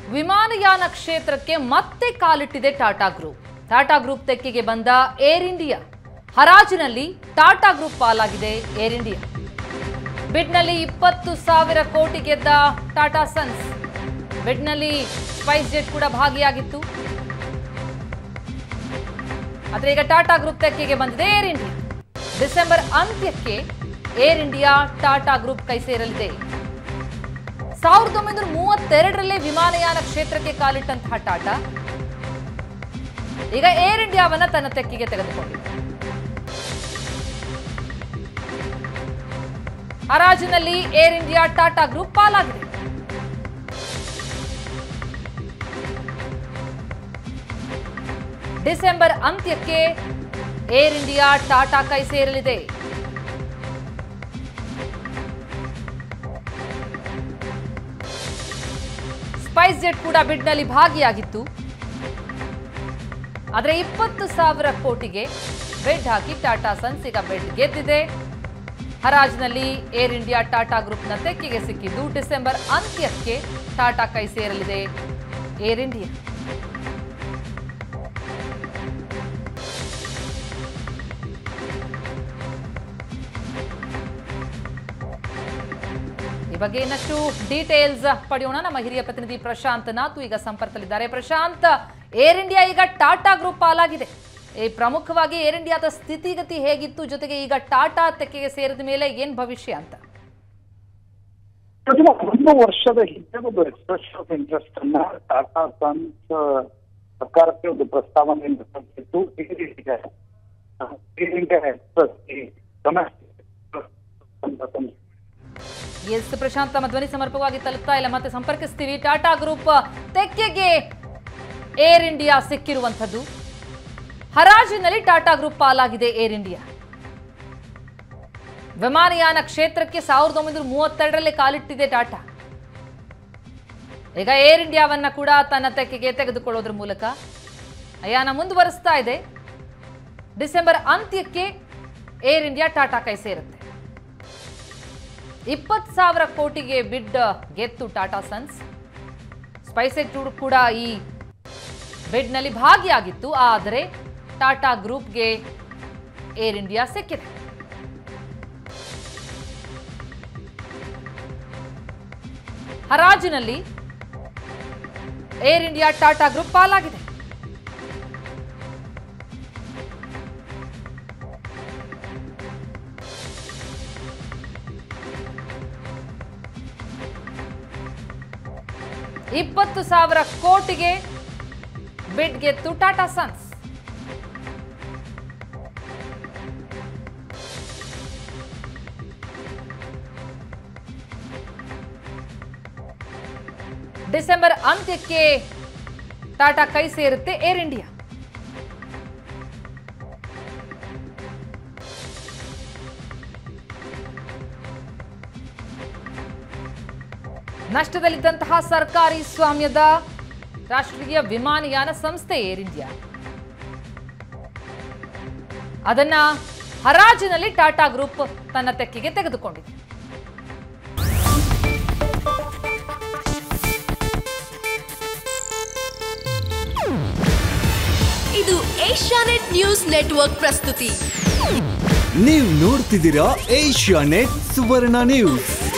ವಿಮಾನಯಾನ ಕ್ಷೇತ್ರಕ್ಕೆ ಮತ್ತೆ ಕಾಲಿಟ್ಟಿದೆ ಟಾಟಾ ಗ್ರೂಪ್ ಟಾಟಾ ಗ್ರೂಪ್ ತೆಕ್ಕೆಗೆ ಬಂದ ಏರ್ ಇಂಡಿಯಾ ಹರಾಜಿನಲ್ಲಿ ಟಾಟಾ ಗ್ರೂಪ್ ಪಾಲಾಗಿದೆ ಏರ್ ಇಂಡಿಯಾ ಬಿಡ್ನಲ್ಲಿ ಇಪ್ಪತ್ತು ಸಾವಿರ ಕೋಟಿ ಗೆದ್ದ ಟಾಟಾ ಸನ್ಸ್ ಬಿಡ್ನಲ್ಲಿ ಸ್ಪೈಸ್ ಜೆಟ್ ಕೂಡ ಭಾಗಿಯಾಗಿತ್ತು ಆದ್ರೆ ಈಗ ಟಾಟಾ ಗ್ರೂಪ್ ತೆಕ್ಕೆಗೆ ಬಂದಿದೆ ಏರ್ ಇಂಡಿಯಾ ಡಿಸೆಂಬರ್ ಅಂತ್ಯಕ್ಕೆ ಏರ್ ಇಂಡಿಯಾ ಟಾಟಾ ಗ್ರೂಪ್ ಕೈ ಸೇರಲಿದೆ ಸಾವಿರದ ಒಂಬೈನೂರ ಮೂವತ್ತೆರಡರಲ್ಲೇ ವಿಮಾನಯಾನ ಕ್ಷೇತ್ರಕ್ಕೆ ಕಾಲಿಟ್ಟಂತಹ ಟಾಟಾ ಈಗ ಏರ್ ಇಂಡಿಯಾವನ್ನ ತನ್ನ ತೆಕ್ಕೆಗೆ ತೆಗೆದುಕೊಂಡಿದೆ ಹರಾಜಿನಲ್ಲಿ ಏರ್ ಇಂಡಿಯಾ ಟಾಟಾ ಗ್ರೂಪ್ ಪಾಲಾಗಿದೆ ಡಿಸೆಂಬರ್ ಅಂತ್ಯಕ್ಕೆ ಏರ್ ಇಂಡಿಯಾ ಟಾಟಾ ಕೈ ಸೇರಲಿದೆ ಸ್ಪೈಸ್ ಜೆಟ್ ಕೂಡ ಬಿಡ್ನಲ್ಲಿ ಭಾಗಿಯಾಗಿತ್ತು ಆದರೆ ಇಪ್ಪತ್ತು ಸಾವಿರ ಕೋಟಿಗೆ ಬೆಡ್ ಹಾಕಿ ಟಾಟಾ ಸನ್ಸ್ ಈಗ ಬೆಡ್ ಗೆದ್ದಿದೆ ಹರಾಜಿನಲ್ಲಿ ಏರ್ ಇಂಡಿಯಾ ಟಾಟಾ ಗ್ರೂಪ್ನ ತೆಕ್ಕೆಗೆ ಸಿಕ್ಕಿದ್ದು ಡಿಸೆಂಬರ್ ಅಂತ್ಯಕ್ಕೆ ಟಾಟಾ ಕೈ ಸೇರಲಿದೆ ಏರ್ ಇಂಡಿಯಾ ಈ ಬಗ್ಗೆ ಇನ್ನಷ್ಟು ಡೀಟೇಲ್ಸ್ ಪಡೆಯೋಣ ನಮ್ಮ ಹಿರಿಯ ಪ್ರತಿನಿಧಿ ಪ್ರಶಾಂತ್ ನಾತು ಈಗ ಸಂಪರ್ಕದಲ್ಲಿದ್ದಾರೆ ಪ್ರಶಾಂತ್ ಏರ್ ಇಂಡಿಯಾ ಈಗ ಟಾಟಾ ಗ್ರೂಪ್ ಪಾಲಾಗಿದೆ ಈ ಪ್ರಮುಖವಾಗಿ ಏರ್ ಇಂಡಿಯಾದ ಸ್ಥಿತಿಗತಿ ಹೇಗಿತ್ತು ಜೊತೆಗೆ ಈಗ ಟಾಟಾ ತೆಕ್ಕೆಗೆ ಸೇರಿದ ಮೇಲೆ ಏನ್ ಭವಿಷ್ಯ ಅಂತ ಪ್ರತಿಮಾ ಒಂದು ವರ್ಷದ ಹಿಂದೆ ಒಂದು ಎಕ್ಸ್ಪ್ರೆಸ್ ಆಫ್ ಇಂಟ್ರೆಸ್ಟ್ ಅನ್ನ ಟಾಟಾ ಸನ್ಸ್ ಸರ್ಕಾರಕ್ಕೆ ಒಂದು ಪ್ರಸ್ತಾವನೆಯನ್ನು ಸಲ್ಲಿಸಿತ್ತು air India air India express ಈ ಡೊಮೆಸ್ಟಿಕ್ ಅಂತ ಸಂಸ್ಥೆ. ಎಸ್ ಪ್ರಶಾಂತ್ ತಮ್ಮ ಧ್ವನಿ ಸಮರ್ಪಕವಾಗಿ ತಲುಪ್ತಾ ಇಲ್ಲ ಮತ್ತೆ ಸಂಪರ್ಕಿಸ್ತೀವಿ ಟಾಟಾ ಗ್ರೂಪ್ ತೆಕ್ಕೆಗೆ ಏರ್ ಇಂಡಿಯಾ ಸಿಕ್ಕಿರುವಂಥದ್ದು ಹರಾಜಿನಲ್ಲಿ ಟಾಟಾ ಗ್ರೂಪ್ ಪಾಲಾಗಿದೆ ಏರ್ ಇಂಡಿಯಾ ವಿಮಾನಯಾನ ಕ್ಷೇತ್ರಕ್ಕೆ ಸಾವಿರದ ಒಂಬೈನೂರ ಮೂವತ್ತೆರಡರಲ್ಲಿ ಕಾಲಿಟ್ಟಿದೆ ಟಾಟಾ ಈಗ ಏರ್ ಇಂಡಿಯಾವನ್ನ ಕೂಡ ತನ್ನ ತೆಕ್ಕೆಗೆ ತೆಗೆದುಕೊಳ್ಳೋದ್ರ ಮೂಲಕ ಅಯಾನ ಮುಂದುವರಿಸ್ತಾ ಇದೆ ಡಿಸೆಂಬರ್ ಅಂತ್ಯಕ್ಕೆ ಏರ್ ಇಂಡಿಯಾ ಟಾಟಾ ಕೈ ಸೇರುತ್ತೆ ಇಪ್ಪತ್ತು ಸಾವಿರ ಕೋಟಿಗೆ ಬಿಡ್ ಗೆತ್ತು ಟಾಟಾ ಸನ್ಸ್ ಸ್ಪೈಸೆಟ್ ಕೂಡ ಈ ಬಿಡ್ನಲ್ಲಿ ಭಾಗಿಯಾಗಿತ್ತು ಆದರೆ ಟಾಟಾ ಗ್ರೂಪ್ಗೆ ಏರ್ ಇಂಡಿಯಾ ಸಿಕ್ಕಿದೆ ಹರಾಜಿನಲ್ಲಿ ಏರ್ ಇಂಡಿಯಾ ಟಾಟಾ ಗ್ರೂಪ್ ಪಾಲಾಗಿದೆ ಇಪ್ಪತ್ತು ಸಾವಿರ ಕೋಟಿಗೆ ಬಿಡ್ ಗೆತ್ತು ಟಾಟಾ ಸನ್ಸ್ ಡಿಸೆಂಬರ್ ಅಂತ್ಯಕ್ಕೆ ಟಾಟಾ ಕೈ ಸೇರುತ್ತೆ ಏರ್ ಇಂಡಿಯಾ ನಷ್ಟದಲ್ಲಿದ್ದಂತಹ ಸರ್ಕಾರಿ ಸ್ವಾಮ್ಯದ ರಾಷ್ಟ್ರೀಯ ವಿಮಾನಯಾನ ಸಂಸ್ಥೆ ಏರ್ ಇಂಡಿಯಾ ಅದನ್ನ ಹರಾಜಿನಲ್ಲಿ ಟಾಟಾ ಗ್ರೂಪ್ ತನ್ನ ತೆಕ್ಕೆಗೆ ತೆಗೆದುಕೊಂಡಿದೆ ಇದು ಏಷ್ಯಾನೆಟ್ ನ್ಯೂಸ್ ನೆಟ್ವರ್ಕ್ ಪ್ರಸ್ತುತಿ ನೀವು ನೋಡ್ತಿದ್ದೀರಾ ಏಷ್ಯಾ ನೆಟ್ ಸುವರ್ಣ ನ್ಯೂಸ್